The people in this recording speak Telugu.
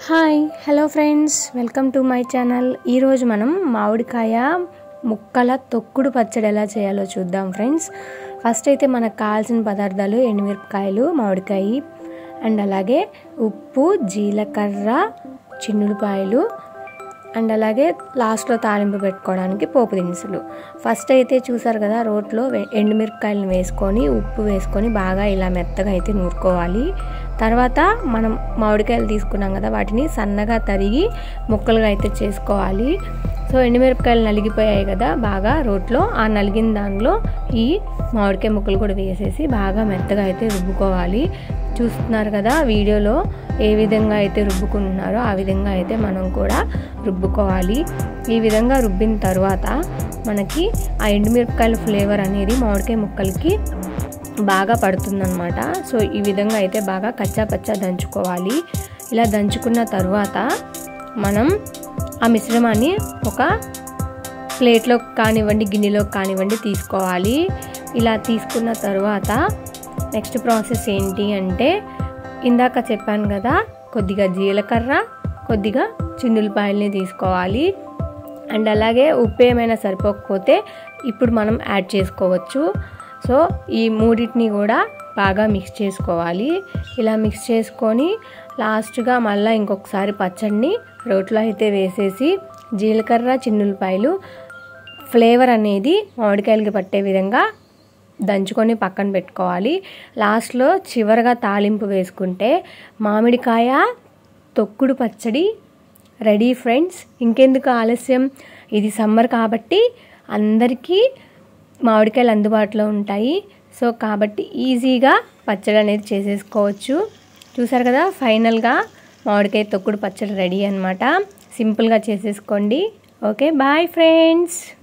hi hello friends welcome to my channel ఈరోజు మనం మామిడికాయ ముక్కల తొక్కుడు పచ్చడి ఎలా చేయాలో చూద్దాం ఫ్రెండ్స్ ఫస్ట్ అయితే మనకు కావాల్సిన పదార్థాలు ఎండుమిరపకాయలు మామిడికాయ అండ్ అలాగే ఉప్పు జీలకర్ర చిన్నులపాయలు అండ్ అలాగే లాస్ట్లో తాలింపు పెట్టుకోవడానికి పోపు దినుసులు ఫస్ట్ అయితే చూసారు కదా రోట్లో వె- ఎండుమిరపకాయలను వేసుకొని ఉప్పు వేసుకొని బాగా ఇలా మెత్తగా అయితే నూరుకోవాలి తర్వాత మనం మామిడికాయలు తీసుకున్నాం కదా వాటిని సన్నగా తరిగి ముక్కలుగా అయితే చేసుకోవాలి సో ఎండుమిరపకాయలు నలిగిపోయాయి కదా బాగా రోట్లో ఆ నలిగిన దానిలో ఈ మామిడికాయ ముక్కలు కూడా వేసేసి బాగా మెత్తగా అయితే రుబ్బుకోవాలి చూస్తున్నారు కదా వీడియోలో ఏ విధంగా అయితే రుబ్బుకుంటున్నారో ఆ విధంగా అయితే మనం కూడా రుబ్బుకోవాలి ఈ విధంగా రుబ్బిన తర్వాత మనకి ఆ ఎండుమిరపకాయల ఫ్లేవర్ అనేది మామిడికాయ ముక్కలకి బాగా పడుతుందన్నమాట సో ఈ విధంగా అయితే బాగా కచ్చా పచ్చా దంచుకోవాలి ఇలా దంచుకున్న తర్వాత మనం ఆ మిశ్రమాన్ని ఒక ప్లేట్లో కానివ్వండి గిన్నెలో కానివ్వండి తీసుకోవాలి ఇలా తీసుకున్న తర్వాత నెక్స్ట్ ప్రాసెస్ ఏంటి అంటే ఇందాక చెప్పాను కదా కొద్దిగా జీలకర్ర కొద్దిగా చిన్నులపాయల్ని తీసుకోవాలి అండ్ అలాగే ఉప్పు ఏమైనా సరిపోకపోతే ఇప్పుడు మనం యాడ్ చేసుకోవచ్చు సో ఈ మూడింటిని కూడా బాగా మిక్స్ చేసుకోవాలి ఇలా మిక్స్ చేసుకొని లాస్ట్గా మళ్ళీ ఇంకొకసారి పచ్చడిని రోట్లో అయితే వేసేసి జీలకర్ర చిన్నులపాయలు ఫ్లేవర్ అనేది మామిడికాయలకి పట్టే విధంగా దంచుకొని పక్కన పెట్టుకోవాలి లాస్ట్లో చివరగా తాలింపు వేసుకుంటే మామిడికాయ తొక్కుడు పచ్చడి రెడీ ఫ్రెండ్స్ ఇంకెందుకు ఆలస్యం ఇది సమ్మర్ కాబట్టి అందరికీ మామిడికాయలు అందుబాటులో ఉంటాయి సో కాబట్టి ఈజీగా పచ్చడి అనేది చేసేసుకోవచ్చు చూసారు కదా ఫైనల్గా మామిడికాయ తొక్కుడు పచ్చడి రెడీ అనమాట సింపుల్గా చేసేసుకోండి ఓకే బాయ్ ఫ్రెండ్స్